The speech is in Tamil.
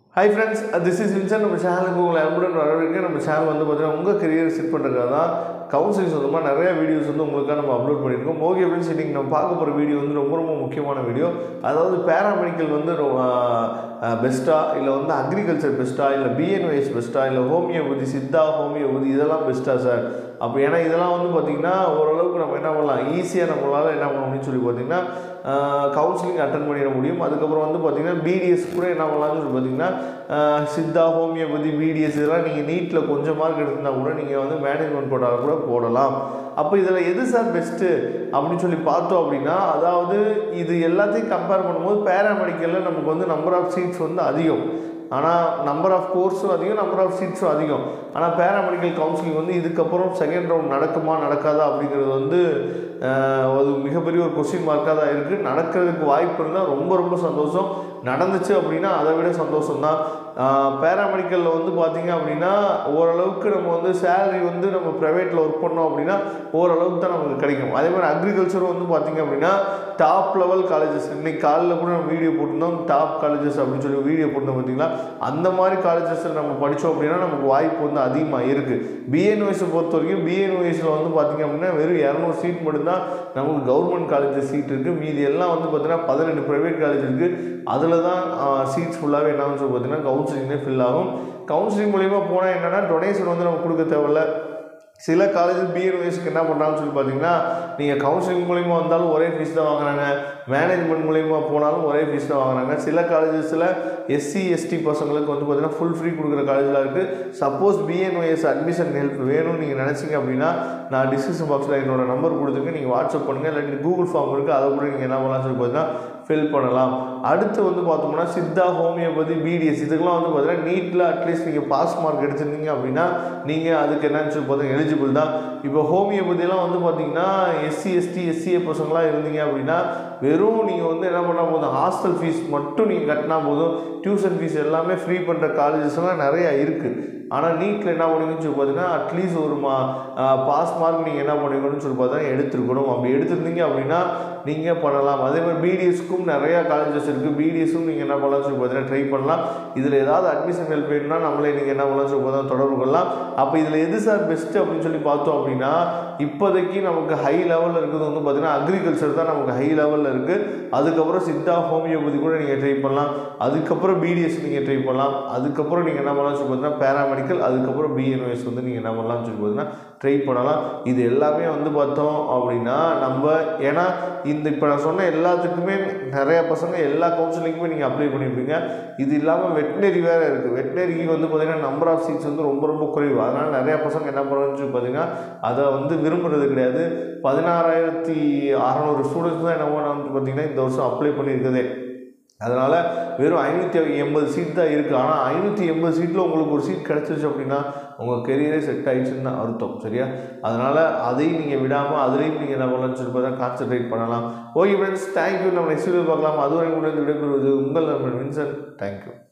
hi friends this is Vinson நம்ம சேனலுக்கு உங்களை அன்புடன் வரவேற்க நம்ம சேனல் வந்து பார்த்தீங்கன்னா உங்கள் கரியர் செட் பண்ணுறதுக்காக தான் கவுன்சிலிங் சொந்தமாக நிறைய வீடியோஸ் வந்து உங்களுக்காக நம்ம அப்லோட் பண்ணியிருக்கோம் ஓகே ஃப்ரெண்ட்ஸ் இன்றைக்கி நம்ம பார்க்க போகிற வீடியோ வந்து ரொம்ப ரொம்ப முக்கியமான வீடியோ அதாவது பேராமெடிக்கல் வந்து பெஸ்ட்டாக இல்லை வந்து அக்ரிகல்ச்சர் பெஸ்ட்டாக இல்லை பிஎன்ஒஎஸ் பெஸ்ட்டாக இல்லை ஹோமியோபதி சித்தா ஹோமியோபதி இதெல்லாம் பெஸ்ட்டாக சார் அப்போ ஏன்னா இதெல்லாம் வந்து பார்த்திங்கன்னா ஓரளவுக்கு நம்ம என்ன பண்ணலாம் ஈஸியாக நம்மளால் என்ன பண்ண முடியும்னு சொல்லி பார்த்திங்கன்னா கவுன்சிலிங் அட்டன் பண்ணிட முடியும் அதுக்கப்புறம் வந்து பார்த்திங்கன்னா பிடிஎஸ் கூட என்ன பண்ணலாம்னு சொல்லி பார்த்திங்கன்னா ஆஹ் சித்தா ஹோமியோபதி பிடிஎஸ் இதெல்லாம் நீங்கள் நீட்டில் கொஞ்சம் மார்க் எடுத்திருந்தால் கூட நீங்கள் வந்து மேனேஜ்மெண்ட் கோட்டாவில் கூட போடலாம் அப்போ இதில் எது சார் பெஸ்ட்டு அப்படின்னு சொல்லி பார்த்தோம் அப்படின்னா அதாவது இது எல்லாத்தையும் கம்பேர் பண்ணும்போது பேராமெடிக்கலில் நமக்கு வந்து நம்பர் ஆஃப் சீட்ஸ் வந்து அதிகம் ஆனால் நம்பர் ஆஃப் கோர்ஸும் அதிகம் நம்பர் ஆஃப் சீட்ஸும் அதிகம் ஆனால் பேராமெடிக்கல் கவுன்சிலிங் வந்து இதுக்கப்புறம் செகண்ட் ரவுண்ட் நடக்குமா நடக்காதா அப்படிங்கிறது வந்து ஆஹ், ஒரு மிகப்பெரிய ஒரு கொஸ்டின் மார்க்காக தான் இருக்குது நடக்கிறதுக்கு வாய்ப்பு இருந்தால் ரொம்ப ரொம்ப சந்தோஷம் நடந்துச்சு அப்படின்னா அதை விட சந்தோஷம் தான் பேராமெடிக்கலில் வந்து பார்த்திங்க அப்படின்னா ஓரளவுக்கு நம்ம வந்து சேலரி வந்து நம்ம ப்ரைவேட்டில் ஒர்க் பண்ணோம் அப்படின்னா ஓரளவுக்கு தான் நமக்கு கிடைக்கும் அதே மாதிரி அக்ரிகல்ச்சரும் வந்து பார்த்திங்க அப்படின்னா டாப் லெவல் காலேஜஸ் இன்னைக்கு காலையில் கூட நம்ம வீடியோ போட்டிருந்தோம் டாப் காலேஜஸ் அப்படின்னு சொல்லி வீடியோ போட்டிருந்தோம் பார்த்தீங்களா அந்த மாதிரி காலேஜஸில் நம்ம படித்தோம் அப்படின்னா நமக்கு வாய்ப்பு வந்து அதிகமாக இருக்குது பிஎன்ஒஎஸை பொறுத்த வரைக்கும் பிஎன்ஒஎஸில் வந்து பார்த்திங்க அப்படின்னா வெறும் இரநூறு சீட் மட்டும்தான் நமக்கு கவர்மெண்ட் காலேஜ் சீட் இருக்குது மீதி எல்லாம் வந்து பார்த்திங்கன்னா பதினெண்டு ப்ரைவேட் காலேஜ் இருக்குது அதில் தான் சீட்ஸ் ஃபுல்லாகவே என்ன சொல்லி பார்த்தீங்கன்னா கவுன்சிலிங்கே ஃபில் ஆகும் கவுன்சிலிங் மூலிமா போனால் என்னென்னா டொனேஷன் வந்து நம்ம கொடுக்க தேவையில்ல சில காலேஜஸ் பிஎன்ஒஎஸ்க்கு என்ன பண்ணுறாங்கன்னு சொல்லி பார்த்தீங்கன்னா நீங்கள் கவுன்சிலிங் மூலிமா வந்தாலும் ஒரே ஃபீஸ் தான் வாங்குறாங்க மேனேஜ்மெண்ட் மூலிமா போனாலும் ஒரே ஃபீஸ் தான் வாங்குறாங்க சில காலேஜஸில் எஸ்சி எஸ்டி பசங்களுக்கு வந்து பார்த்தீங்கன்னா ஃபுல் ஃப்ரீ கொடுக்குற காலேஜில் இருக்குது சப்போஸ் பிஎன்ஒஎஸ் அட்மிஷன் ஹெல்ப் வேணும்னு நீங்கள் நினச்சிங்க அப்படின்னா நான் டிஸ்கிரிப்ஷன் பாக்ஸில் என்னோட நம்பர் கொடுத்துருக்கேன் நீங்கள் வாட்ஸ்அப் பண்ணுங்கள் இல்லாட்டி கூகுள் ஃபார்ம் இருக்குது அதை கூட நீங்கள் என்ன பண்ணலாம் சொல்லி பார்த்தீங்கன்னா ஃபில் பண்ணலாம் அடுத்து வந்து பார்த்தோம்னா சித்தா ஹோமியோபதி பிடிஎஸ் இதுக்கெல்லாம் வந்து பார்த்தீங்கன்னா நீட்டில் அட்லீஸ்ட் நீங்கள் பாஸ் மார்க் எடுத்திருந்தீங்க அப்படின்னா நீங்கள் அதுக்கு என்னன்னு சொல்லி பார்த்தீங்கன்னா எலிஜிபிள் தான் இப்போ ஹோமியோபதியெல்லாம் வந்து பார்த்தீங்கன்னா எஸ்சி எஸ்டி எஸ்சிஏ பசங்களாம் இருந்தீங்க அப்படின்னா வெறும் நீங்கள் வந்து என்ன பண்ணால் போதும் ஹாஸ்டல் ஃபீஸ் மட்டும் நீங்கள் கட்டினா போதும் டியூஷன் ஃபீஸ் எல்லாமே ஃப்ரீ பண்ணுற காலேஜஸ்லாம் நிறையா இருக்குது ஆனால் நீட்டில் என்ன பண்ணுவீங்கன்னு சொல்லி பார்த்தீங்கன்னா அட்லீஸ்ட் ஒரு மா பாஸ் மார்க் நீங்கள் என்ன பண்ணுவீங்கன்னு சொல்லி பார்த்தா எடுத்துருக்கணும் அப்படி எடுத்திருந்தீங்க அப்படின்னா நீங்கள் பண்ணலாம் அதே மாதிரி பிடிஎஸ்க்கும் நிறையா காலேஜஸ் இருக்குது பிடிஎஸும் நீங்கள் என்ன பண்ணலாம் சொல்லி பார்த்தீங்கன்னா ட்ரை பண்ணலாம் இதில் ஏதாவது அட்மிஷன் ஹெல்ப் வேணும்னா நம்மளே நீங்கள் என்ன பண்ணலாம் சொல்லி பார்த்தா தொடர்பு கொள்ளலாம் அப்போ இதில் எது சார் பெஸ்ட்டு அப்படின்னு சொல்லி பார்த்தோம் அப்படின்னா இப்போதைக்கு நமக்கு ஹை லெவலில் இருக்கிறது வந்து பார்த்தீங்கன்னா அக்ரிகல்ச்சர் தான் நமக்கு ஹை லெவலில் இருக்குது அதுக்கப்புறம் சித்தா ஹோமியோபதி கூட நீங்கள் ட்ரை பண்ணலாம் அதுக்கப்புறம் பிடிஎஸ் நீங்கள் ட்ரை பண்ணலாம் அதுக்கப்புறம் நீங்கள் என்ன பண்ணலாம் சொல்லி பார்த்தீங்கன்னா பேராமெடிக்கல் அதுக்கப்புறம் பிஎன்ஒஎஸ் வந்து நீங்கள் என்ன பண்ணலாம்னு சொல்லி பார்த்தீங்கன்னா ட்ரை பண்ணலாம் இது எல்லாமே வந்து பார்த்தோம் அப்படின்னா நம்ம ஏன்னா இந்த இப்போ நான் சொன்ன எல்லாத்துக்குமே நிறைய பசங்க எல்லா கவுன்சிலிங்குமே நீங்கள் அப்ளை பண்ணியிருப்பீங்க இது இல்லாமல் வெட்டினரி வேறு இருக்குது வெட்டினரிக்கு வந்து பார்த்திங்கன்னா நம்பர் ஆஃப் சீட்ஸ் வந்து ரொம்ப ரொம்ப குறைவு அதனால் நிறையா பசங்க என்ன பண்ணுறதுன்னு சொல்லி பார்த்தீங்கன்னா அதை வந்து விரும்புறது கிடையாது பதினாறாயிரத்தி அறநூறு ஸ்டூடெண்ட்ஸ் தான் என்ன பண்ணான்னு பார்த்தீங்கன்னா இந்த வருஷம் அப்ளை பண்ணியிருக்குதே அதனால் வெறும் ஐநூற்றி எண்பது சீட் தான் இருக்குது ஆனால் ஐநூற்றி எண்பது சீட்டில் உங்களுக்கு ஒரு சீட் கிடச்சிருச்சு அப்படின்னா உங்கள் கெரியரே செட் ஆகிடுச்சுன்னு தான் அர்த்தம் சரியா அதனால் அதையும் நீங்கள் விடாமல் அதுலேயும் நீங்கள் என்ன பண்ணலாம்னு சொல்லி பார்த்தா கான்சன்ட்ரேட் பண்ணலாம் ஓகே ஃப்ரெண்ட்ஸ் தேங்க்யூ நம்ம நெக்ஸ்ட் வீடியோ பார்க்கலாம் அதுவரை கூட விடைபெறுவது உங்கள் நண்பன் வின்சன் தேங்க்யூ